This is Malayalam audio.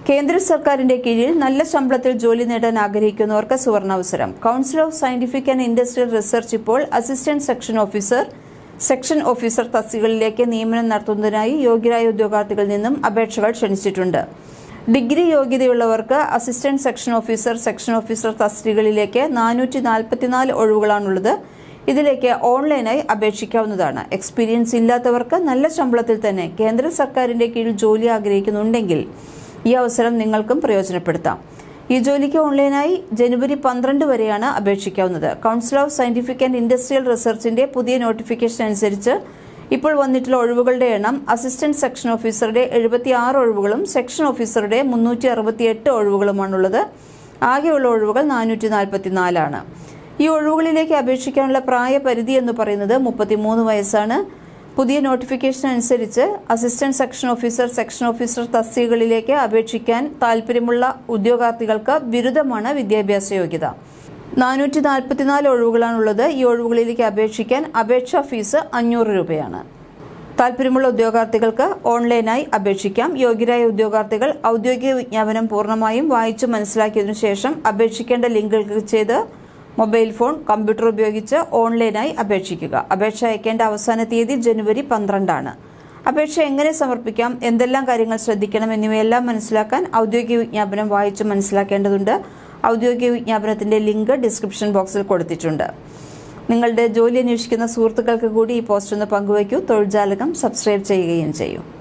കേന്ദ്ര സർക്കാരിന്റെ കീഴിൽ നല്ല ശമ്പളത്തിൽ ജോലി നേടാൻ ആഗ്രഹിക്കുന്നവർക്ക് സുവർണാവസരം council of scientific and industrial research ഇപ്പോൾ assistant section officer section officer തസ്തികകളിലേക്ക് നിയമനം നടത്തുന്നതിനായി യോഗ്യരായ ഉദ്യോഗാർത്ഥികളിൽ നിന്നും അപേക്ഷകൾ ക്ഷണിച്ചിട്ടുണ്ട് ഡിഗ്രി യോഗ്യതയുള്ളവർക്ക് assistant section officer section officer തസ്തികകളിലേക്ക് നാനൂറ്റി നാൽപ്പത്തിനാല് ഒഴിവുകളാണുള്ളത് ഇതിലേക്ക് ഓൺലൈനായി അപേക്ഷിക്കാവുന്നതാണ് എക്സ്പീരിയൻസ് ഇല്ലാത്തവർക്ക് നല്ല ശമ്പളത്തിൽ തന്നെ കേന്ദ്ര സർക്കാരിന്റെ കീഴിൽ ജോലി ആഗ്രഹിക്കുന്നുണ്ടെങ്കിൽ ഈ അവസരം നിങ്ങൾക്കും പ്രയോജനപ്പെടുത്താം ഈ ജോലിക്ക് ഓൺലൈനായി ജനുവരി പന്ത്രണ്ട് വരെയാണ് അപേക്ഷിക്കാവുന്നത് council of scientific and industrial റിസർച്ചിന്റെ പുതിയ നോട്ടിഫിക്കേഷൻ അനുസരിച്ച് ഇപ്പോൾ വന്നിട്ടുള്ള ഒഴിവുകളുടെ എണ്ണം അസിസ്റ്റന്റ് സെക്ഷൻ ഓഫീസറുടെ എഴുപത്തി ആറ് ഒഴിവുകളും സെക്ഷൻ ഓഫീസറുടെ മുന്നൂറ്റി അറുപത്തിയെട്ട് ഒഴിവുകളുമാണുള്ളത് ആകെയുള്ള ഒഴിവുകൾ നാനൂറ്റി നാൽപ്പത്തിനാലാണ് ഈ ഒഴിവുകളിലേക്ക് അപേക്ഷിക്കാനുള്ള പ്രായപരിധി എന്ന് പറയുന്നത് മുപ്പത്തിമൂന്ന് വയസ്സാണ് പുതിയ നോട്ടിഫിക്കേഷൻ അനുസരിച്ച് assistant section officer section officer തസ്തികകളിലേക്ക് അപേക്ഷിക്കാൻ താൽപ്പര്യമുള്ള ഉദ്യോഗാർത്ഥികൾക്ക് ബിരുദമാണ് വിദ്യാഭ്യാസ യോഗ്യത നാനൂറ്റി നാൽപ്പത്തിനാല് ഒഴിവുകളാണുള്ളത് ഈ ഒഴിവുകളിലേക്ക് അപേക്ഷിക്കാൻ അപേക്ഷാ ഫീസ് അഞ്ഞൂറ് രൂപയാണ് താൽപ്പര്യമുള്ള ഉദ്യോഗാർത്ഥികൾക്ക് ഓൺലൈനായി അപേക്ഷിക്കാം യോഗ്യരായ ഉദ്യോഗാർത്ഥികൾ ഔദ്യോഗിക വിജ്ഞാപനം പൂർണ്ണമായും വായിച്ചു മനസ്സിലാക്കിയതിനു ശേഷം അപേക്ഷിക്കേണ്ട ലിങ്ക് ക്ലിക്ക് ചെയ്ത് മൊബൈൽ ഫോൺ കമ്പ്യൂട്ടർ ഉപയോഗിച്ച് ഓൺലൈനായി അപേക്ഷിക്കുക അപേക്ഷ അയക്കേണ്ട അവസാന തീയതി ജനുവരി പന്ത്രണ്ടാണ് അപേക്ഷ എങ്ങനെ സമർപ്പിക്കാം എന്തെല്ലാം കാര്യങ്ങൾ ശ്രദ്ധിക്കണം എന്നിവയെല്ലാം മനസ്സിലാക്കാൻ ഔദ്യോഗിക വിജ്ഞാപനം വായിച്ച് മനസ്സിലാക്കേണ്ടതുണ്ട് ഔദ്യോഗിക വിജ്ഞാപനത്തിന്റെ ലിങ്ക് ഡിസ്ക്രിപ്ഷൻ ബോക്സിൽ കൊടുത്തിട്ടുണ്ട് നിങ്ങളുടെ ജോലി അന്വേഷിക്കുന്ന സുഹൃത്തുക്കൾക്ക് കൂടി ഈ പോസ്റ്റ് ഒന്ന് പങ്കുവയ്ക്കൂ തൊഴിൽജാലകം സബ്സ്ക്രൈബ് ചെയ്യുകയും ചെയ്യും